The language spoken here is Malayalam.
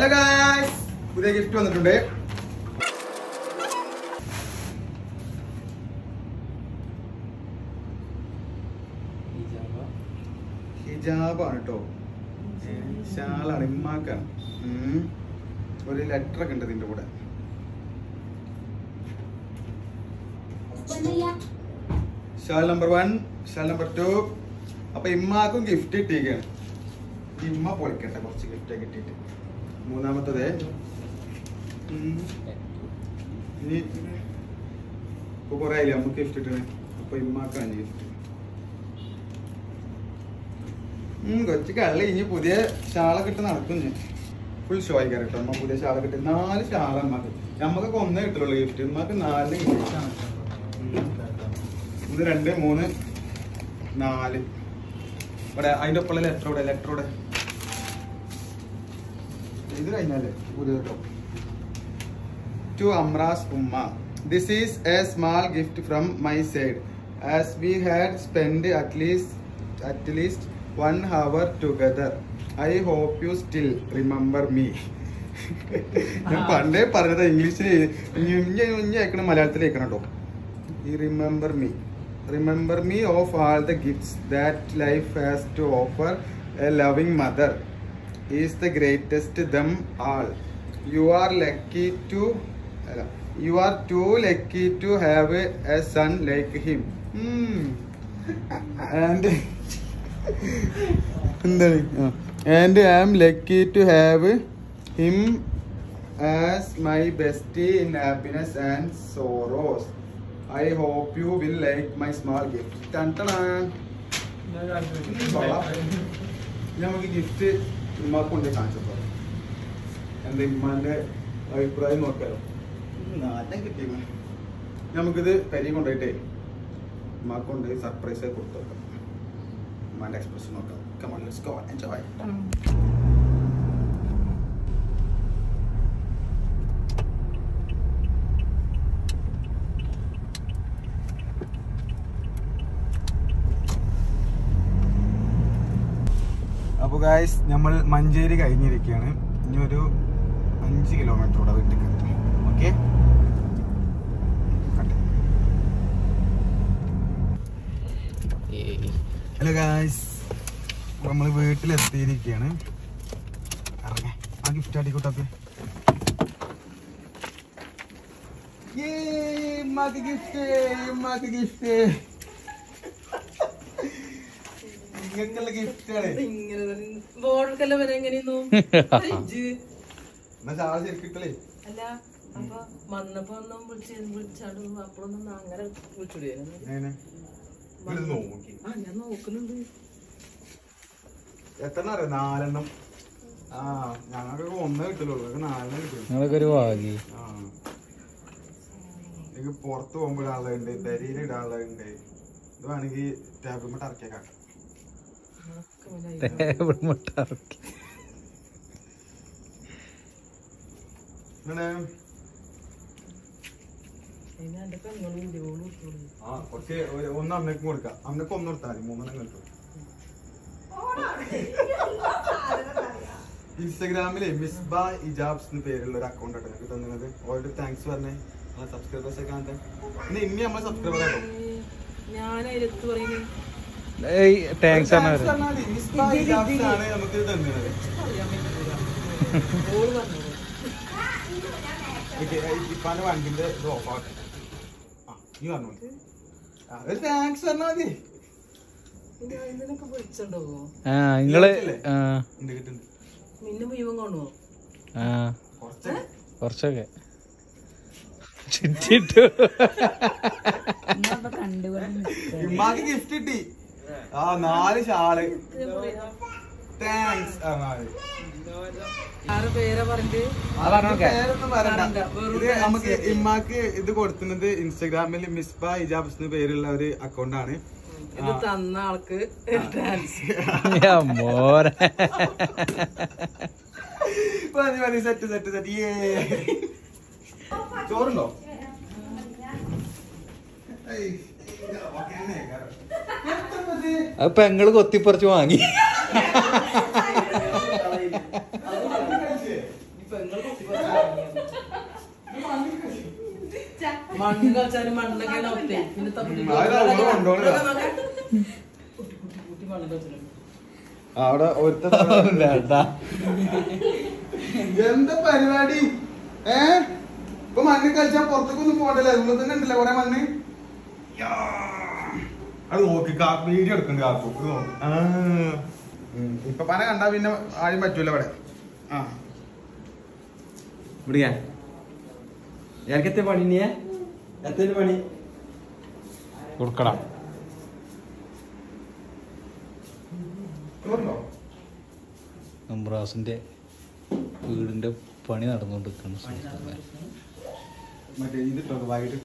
ഹലോ ഗായ്സ് പുതിയ ഗിഫ്റ്റ് വന്നിട്ടുണ്ട് ഹിജാബാണ് കേട്ടോ ഷാളാണ് ഇമ്മാക്കാണ് ഉം. ഒരു ലെറ്റർ ഒക്കെ ഉണ്ട് ഇതിന്റെ കൂടെ shawl number one shawl number two അപ്പൊ ഇമ്മാക്കും ഗിഫ്റ്റ് കിട്ടിയിരിക്കുകയാണ് ഇമ്മ പൊളിക്കട്ടെ കുറച്ച് ഗിഫ്റ്റ് കിട്ടിയിട്ട് മൂന്നാമത്തത് ഉം. ഇനി ഇപ്പൊ കൊറേ ആയില്ലേ നമുക്ക് ഗിഫ്റ്റ് കിട്ടണേ അപ്പൊ ഇമ്മാക്കാണ് ഗിഫ്റ്റ് ഉം കൊച്ചു കള്ളി ഇനി പുതിയ ഷാളൊക്കെ ഇട്ട് നടക്കും ഞാൻ ഫുൾ ഷോ ആയിക്കാറ് കേട്ടോ അമ്മ പുതിയ ഷാളൊക്കെ ഇട്ട് നാല് ഷാള അമ്മക്ക് നമുക്കൊക്കെ ഒന്നേ കിട്ടുള്ളൂ ഗിഫ്റ്റ് ഉമ്മക്ക് നാല് gift. ഒന്ന് രണ്ട് മൂന്ന് നാല് ഇവിടെ അതിന്റെ ഒപ്പമുള്ള ലെറ്റർ ഇവിടെ ലെറ്റർ ഇവിടെ ഇത് കഴിഞ്ഞാലേ പുതിയ കേട്ടോ ടു അമ്രാസ് ഉമ്മ this is a small gift from my side as we had spend at least at least one hour together I hope you still remember me ഞാൻ പണ്ടേ പറഞ്ഞത് ഇംഗ്ലീഷിൽ ഇഞ്ഞ അയക്കണം മലയാളത്തിൽ അയക്കണം കേട്ടോ ഈ remember me remember me of all the gifts that life has to offer a loving mother is the greatest them all you are lucky to അല്ല you are too lucky to have a son like him and എന്താണ് and I am lucky to have him as my best in happiness and sorrows I hope you will like my small gift നമുക്ക് ഗിഫ്റ്റ് ഉമ്മാക്ക് കൊണ്ട് കാണിച്ചപ്പോ എന്താ ഇമ്മാന്റെ അഭിപ്രായം നോക്കാലോ നാറ്റം കിട്ടിയ നമുക്കിത് കരി കൊണ്ടുപോയിട്ടേ ഉമ്മാക്ക് കൊണ്ട് സർപ്രൈസ് കൊടുത്തു നോക്കാം ഉമ്മാന്റെ എക്സ്പ്രഷൻ നോക്കാം കമോൺ ലെറ്റ്സ് ഗോ എൻജോയ് അപ്പോൾ ഗായ്സ് നമ്മൾ മഞ്ചേരി കഴിഞ്ഞിരിക്കുകയാണ് ഇനി ഒരു അഞ്ച് കിലോമീറ്റർ കൂടെ വീട്ടിൽ ഓക്കെ ഹലോ ഗായ്സ് നമ്മൾ വീട്ടിലെത്തിയിരിക്കുകയാണ് ഇറങ്ങേ ആ ഗിഫ്റ്റ് അടിക്കൂട്ടപ്പേ ഗിഫ്റ്റ് ഗിഫ്റ്റ് നിങ്ങൾക്കുള്ള ഗിഫ്റ്റാണ് ബോർഡർക്കെല്ലാം വരെ എങ്ങനെയായിരുന്നു ഇജ്ജ്. എന്നാ ചാള ശരിക്കിട്ടല്ലേ അല്ല അപ്പൊ വന്നപ്പോ ഒന്നും വിളിച്ച് വിളിച്ചാണ്ട് അപ്പോഴൊന്നും അങ്ങനെ വിളിച്ചുടിയായിരുന്നു എങ്ങനെ ഇത് നോക്കി ആ ഞാൻ നോക്കുന്നുണ്ട് എത്ര അറിയാം നാലെണ്ണം ആ ഞങ്ങൾക്ക് ഒന്നേ കിട്ടുള്ളൂ നിങ്ങൾക്ക് നാലെണ്ണം കിട്ടുള്ളൂ നിങ്ങളൊക്കെ ഒരു വാഗി ആ എനിക്ക് പുറത്ത് പോകുമ്പോൾ ഇടാനുള്ളതുണ്ട് പെരിയിൽ ഇടാനുള്ളതുണ്ട് ഇത് വേണമെങ്കിൽ ടേബിൾ മട്ട് ഇറക്കിയേക്കാം ടേബിൾ മുട്ട ഇറക്കി ഇങ്ങനെ ഇനി എന്റെ പെങ്ങളും ഇടിവോളും ഇട്ടോളൂ ആ കുറച്ച് ഒരു- ഒന്ന് അമ്മയ്ക്ക് കൊടുക്കാം അമ്മയ്ക്ക് ഒന്ന് കൊടുത്താൽ മതി മൂന്നെണ്ണം കിട്ടും ഇൻസ്റ്റാഗ്രാമില് മിസ്ബ ഇജാബ്സ് എന്ന് പേരുള്ള ഒരു അക്കൗണ്ട് ആണ് ഞങ്ങൾക്ക് തന്നത് ഓൾറെഡി താങ്ക്സ് പറഞ്ഞേ നമ്മളെ സബ്സ്ക്രൈബേഴ്സ് ഒക്കെ കാണട്ടെ ഇന്ന് ഇനി നമ്മളെ സബ്സ്ക്രൈബർ ആണോ ഞാൻ അതിലെത്ത് പറയുന്നത് ഏയ് താങ്ക്സ് ആണ് മിസ്ബ ഇജാബ്സ് ആണ് നമുക്ക് തന്നത് ഓള് പറഞ്ഞോളൂ ഇപ്പാന്റെ വണ്ടിന്റെ ഇത് ഓഫ് ആട്ടെ ആ നീ പറഞ്ഞോളൂ ആ, ഒരു താങ്ക്സ് പറഞ്ഞാൽ മതി ഇത് ഇതിനൊക്കെ വിളിച്ചുണ്ടാവോ ആ നിങ്ങള് ആ ഉണ്ട് കിട്ടുന്നുണ്ട് മിന്നു മുഴുവൻ കാണുവോ ആ കുറച്ച് കുറച്ചൊക്കെ ചുറ്റിട്ടു ഇമ്മാക്ക് ഗിഫ്റ്റ് കിട്ടി ആ നാല് ഷാള് താങ്ക്സ് ആ നാല് ആറ് പേരെ പറഞ്ഞിട്ട് പേരൊന്നും പറയണ്ട. പറയണ്ട. വെറും ഇത് നമുക്ക് ഇമ്മാക്ക് ഇത് കൊടുക്കുന്നത് ഇൻസ്റ്റാഗ്രാമിൽ മിസ്ബ ഇജാബ്സ് എന്ന് പേരുള്ള ഒരു അക്കൗണ്ട് ആണ് ഇത് തന്ന ആൾക്ക് ഡാൻസ് മോനെ മതി മതി സെറ്റ് സെറ്റ് സെറ്റ് ചോറുണ്ടോ ഏയ്, ഇത് ഓക്കേ തന്നെ, കാരണം. എത്ര മതി? അത് പെങ്ങള് കൊത്തിപ്പറിച്ച് വാങ്ങി പെങ്ങൾ കുത്തി മണ്ണ് കളിച്ചാലും മണ്ണൊക്കെ ഒത്തേ പിന്നെ തപ്പി ഉം, അത് നമ്മള് കൊണ്ടുപോകണില്ല. കുട്ടി കുട്ടി കുട്ടി മണ്ണ് കളിച്ചിട്ടുണ്ട് അവിടെ ഒരുത്ത വേണ്ട എന്താ പരിപാടി ഏ ഇപ്പൊ മണ്ണ് കളിച്ചാ പുറത്തേക്കൊന്നും പോകണ്ടല്ലേ ഉള്ളിൽ തന്നെ ഉണ്ടല്ലേ കൊറേ മണ്ണ് യാ. അത് നോക്കി വീഡിയോ എടുക്കണ്ട് കാക്കു ഇത് നോക്ക്. ആ. ഉം. ഇപ്പൊ പന കണ്ടാ പിന്നെ ആരും പറ്റൂല ഇവിടെ ആ ഇവിടെയാ ഇയാൾക്ക് പണി നീ എത്ര പണി കൊടുക്കണം ചോറുണ്ടോ? നമ്പ്രാസിന്റെ വീടിന്റെ പണി നടന്നുകൊണ്ടിരിക്കുന്നു മറ്റേ ഇതിട്ടോ വൈകിട്ട്